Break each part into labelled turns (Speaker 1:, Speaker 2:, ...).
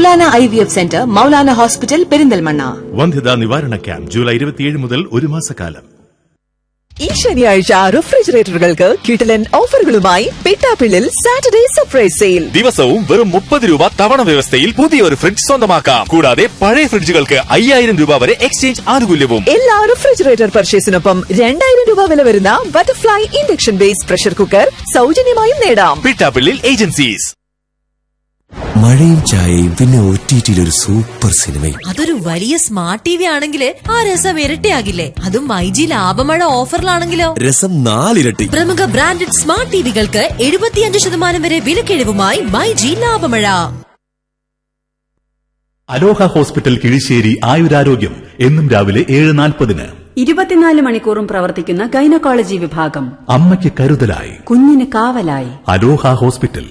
Speaker 1: Maulana I V F centre Maulana hospital Perinthalmanna
Speaker 2: വന്ധ്യതാ നിവാരണ camp July ഇരുപത്തിയേഴ് മുതൽ ഒരു മാസക്കാലം
Speaker 3: ഈ ശനിയാഴ്ച റെഫ്രിജറേറ്ററുകൾക്ക് കിട്ടലൻ ഓഫറുകളുമായി പെട്ടാപ്പിള്ളിൽ സാറ്റർഡേ സർപ്രൈസ് സെയിൽ
Speaker 4: ദിവസവും വെറും മുപ്പത് രൂപ തവണ വ്യവസ്ഥയിൽ പുതിയൊരു ഫ്രിഡ്ജ് സ്വന്തമാക്കാം കൂടാതെ പഴയ ഫ്രിഡ്ജുകൾക്ക് അയ്യായിരം രൂപ വരെ എക്സ്ചേഞ്ച് ആനുകൂല്യവും
Speaker 3: എല്ലാ റെഫ്രിജറേറ്റർ പർച്ചേസിനൊപ്പം രണ്ടായിരം രൂപ വില വരുന്ന butterfly induction base pressure cooker സൗജന്യമായും നേടാം
Speaker 4: പിട്ടാപ്പിള്ളിൽ ഏജൻസീസ്
Speaker 5: മഴയും ചായയും പിന്നെ ഒ ടി ഒരു സൂപ്പർ സിനിമയും
Speaker 6: അതൊരു വലിയ സ്മാർട്ട് ടി വി ആണെങ്കിൽ ആ രസം ഇരട്ടിയാകില്ലേ അതും മൈജി ലാഭമഴ ഓഫറിലാണെങ്കിലോ
Speaker 5: രസം നാലിരട്ടി
Speaker 6: പ്രമുഖ ബ്രാൻഡഡ് സ്മാർട്ട് ടിവികൾക്ക് എഴുപത്തിയഞ്ച് ശതമാനം വരെ വിലക്കിഴിവുമായി മൈജി ലാഭമഴ
Speaker 2: അലോഹ ഹോസ്പിറ്റൽ കിഴിശ്ശേരി ആയുരാരോഗ്യം എന്നും രാവിലെ ഏഴ് നാൽപ്പതിന്
Speaker 7: ഇരുപത്തിനാല് മണിക്കൂറും പ്രവർത്തിക്കുന്ന ഗൈനക്കോളജി വിഭാഗം
Speaker 2: അമ്മയ്ക്ക് കരുതലായി
Speaker 7: കുഞ്ഞിന് കാവലായി
Speaker 2: അലോഹ ഹോസ്പിറ്റൽ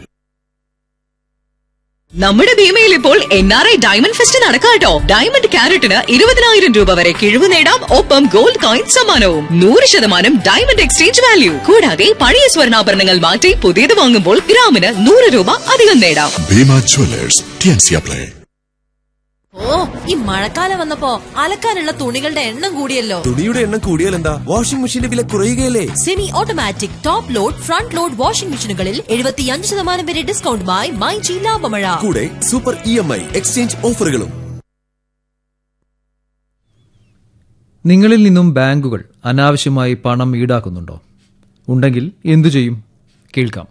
Speaker 8: നമ്മുടെ ഭീമയിൽ ഇപ്പോൾ N R I diamond fest നടക്കാട്ടോ ഡയമണ്ട് ക്യാരറ്റിന് ഇരുപതിനായിരം രൂപ വരെ കിഴിവ് നേടാം ഒപ്പം ഗോൾഡ് കോയിൻ സമ്മാനവും നൂറ് ശതമാനം ഡയമണ്ട് എക്സ്ചേഞ്ച് വാല്യൂ കൂടാതെ പഴയ സ്വർണ്ണാഭരണങ്ങൾ മാറ്റി പുതിയത് വാങ്ങുമ്പോൾ ഗ്രാമിന് നൂറ് രൂപ അധികം നേടാം
Speaker 9: ഭീമ ജ്വല്ലേഴ്സ് ടിയൻസിയ പ്ലേ
Speaker 6: ഓ ഈ മഴക്കാലം വന്നപ്പോ അലക്കാനുള്ള തുണികളുടെ എണ്ണം കൂടിയല്ലോ
Speaker 5: തുണിയുടെ എണ്ണം കൂടിയാൽ എന്താ വാഷിംഗ് മെഷീന്റെ വില കുറയുകയല്ലേ
Speaker 6: semi automatic top load front load washing മെഷീനുകളിൽ എഴുപത്തിയഞ്ച് ശതമാനം വരെ ഡിസ്കൗണ്ടുമായി മൈജി ലാഭമഴ
Speaker 5: കൂടെ super E M I exchange ഓഫറുകളും
Speaker 10: നിങ്ങളിൽ നിന്നും ബാങ്കുകൾ അനാവശ്യമായി പണം ഈടാക്കുന്നുണ്ടോ ഉണ്ടെങ്കിൽ എന്തു ചെയ്യും കേൾക്കാം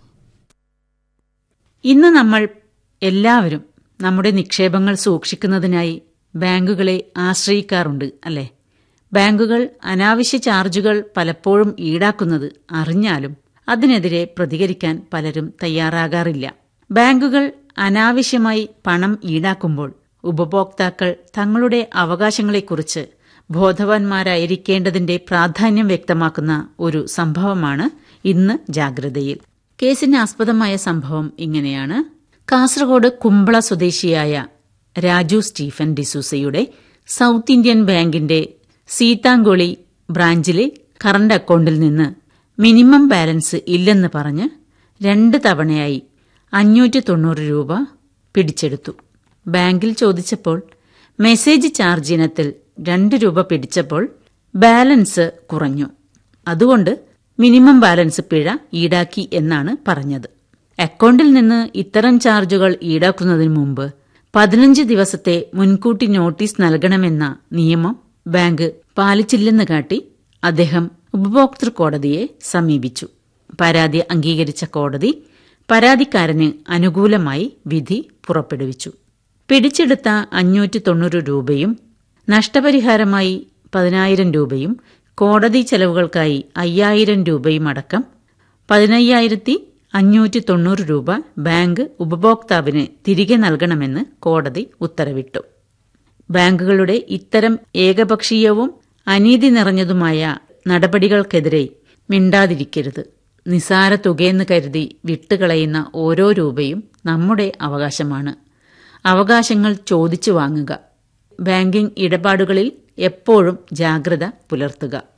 Speaker 11: ഇന്ന് നമ്മൾ എല്ലാവരും നമ്മുടെ നിക്ഷേപങ്ങൾ സൂക്ഷിക്കുന്നതിനായി ബാങ്കുകളെ ആശ്രയിക്കാറുണ്ട് അല്ലേ ബാങ്കുകൾ അനാവശ്യ ചാർജുകൾ പലപ്പോഴും ഈടാക്കുന്നത് അറിഞ്ഞാലും അതിനെതിരെ പ്രതികരിക്കാൻ പലരും തയ്യാറാകാറില്ല ബാങ്കുകൾ അനാവശ്യമായി പണം ഈടാക്കുമ്പോൾ ഉപഭോക്താക്കൾ തങ്ങളുടെ അവകാശങ്ങളെക്കുറിച്ച് ബോധവാന്മാരായിരിക്കേണ്ടതിന്റെ പ്രാധാന്യം വ്യക്തമാക്കുന്ന ഒരു സംഭവമാണ് ഇന്ന് ജാഗ്രതയിൽ കേസിന് ആസ്പദമായ സംഭവം ഇങ്ങനെയാണ് കാസർഗോഡ് കുമ്പള സ്വദേശിയായ രാജു സ്റ്റീഫൻ ഡിസൂസയുടെ സൗത്ത് ഇന്ത്യൻ ബാങ്കിന്റെ സീതാങ്കുളി ബ്രാഞ്ചിലെ കറന്റ് അക്കൗണ്ടിൽ നിന്ന് മിനിമം ബാലൻസ് ഇല്ലെന്ന് പറഞ്ഞ് രണ്ട് തവണയായി അഞ്ഞൂറ്റി തൊണ്ണൂറ് രൂപ പിടിച്ചെടുത്തു ബാങ്കിൽ ചോദിച്ചപ്പോൾ മെസ്സേജ് ചാർജ് ഇനത്തിൽ രണ്ട് രൂപ പിടിച്ചപ്പോൾ ബാലൻസ് കുറഞ്ഞു അതുകൊണ്ട് മിനിമം ബാലൻസ് പിഴ ഈടാക്കി എന്നാണ് പറഞ്ഞത് അക്കൗണ്ടിൽ നിന്ന് ഇത്തരം ചാർജുകൾ ഈടാക്കുന്നതിന് മുമ്പ് പതിനഞ്ച് ദിവസത്തെ മുൻകൂട്ടി നോട്ടീസ് നൽകണമെന്ന നിയമം ബാങ്ക് പാലിച്ചില്ലെന്ന് കാട്ടി അദ്ദേഹം ഉപഭോക്തൃ കോടതിയെ സമീപിച്ചു പരാതി അംഗീകരിച്ച കോടതി പരാതിക്കാരന് അനുകൂലമായി വിധി പുറപ്പെടുവിച്ചു പിടിച്ചെടുത്ത അഞ്ഞൂറ്റി തൊണ്ണൂറ് രൂപയും നഷ്ടപരിഹാരമായി പതിനായിരം രൂപയും കോടതി ചെലവുകൾക്കായി അയ്യായിരം രൂപയും അടക്കം പതിനയ്യായിരത്തി അഞ്ഞൂറ്റി തൊണ്ണൂറ് രൂപ ബാങ്ക് ഉപഭോക്താവിന് തിരികെ നൽകണമെന്ന് കോടതി ഉത്തരവിട്ടു ബാങ്കുകളുടെ ഇത്തരം ഏകപക്ഷീയവും അനീതി നിറഞ്ഞതുമായ നടപടികൾക്കെതിരെ മിണ്ടാതിരിക്കരുത് നിസാര തുകയെന്ന് കരുതി വിട്ടുകളയുന്ന ഓരോ രൂപയും നമ്മുടെ അവകാശമാണ് അവകാശങ്ങൾ ചോദിച്ചു വാങ്ങുക ബാങ്കിംഗ് ഇടപാടുകളിൽ എപ്പോഴും ജാഗ്രത പുലർത്തുക